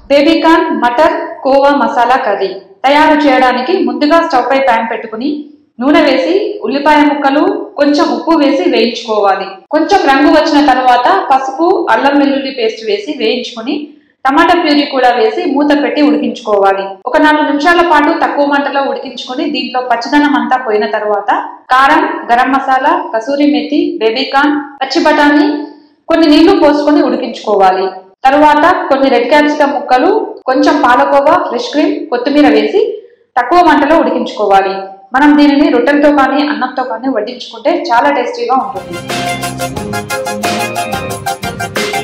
baby corn మటర్ khoa masala curry తయారు చేయడానికి ముందుగా స్టవ్ పై ప్యాన్ పెట్టుకుని నూనె వేసి ఉల్లిపాయ ముక్కలు కొంచెం ఉప్పు వేసి వేయించుకోవాలి కొంచెం రంగు వచ్చిన తర్వాత పసుపు అల్లం వెల్లుల్లి పేస్ట్ వేసి వేయించుకుని టమాటా ప్యూరీ కూడా వేసి మూత పెట్టి ఉడికించుకోవాలి ఒక నాలుగు నిమిషాల పాటు తక్కువ మంటలో ఉడికించుకొని దీంట్లో పచ్చదనం అంతా పోయిన తర్వాత కారం గరం మసాలా కసూరి మెథి బేబీకాన్ పచ్చి బఠానీ కొన్ని నీళ్లు పోసుకొని ఉడికించుకోవాలి తరువాత కొన్ని రెడ్ క్యాప్సికమ్ ముక్కలు కొంచెం పాలకోవా ఫ్రెష్ క్రీమ్ కొత్తిమీర వేసి తక్కువ మంటలో ఉడికించుకోవాలి మనం దీనిని రొట్టెలతో కానీ అన్నంతో కానీ వడ్డించుకుంటే చాలా టేస్టీగా ఉంటుంది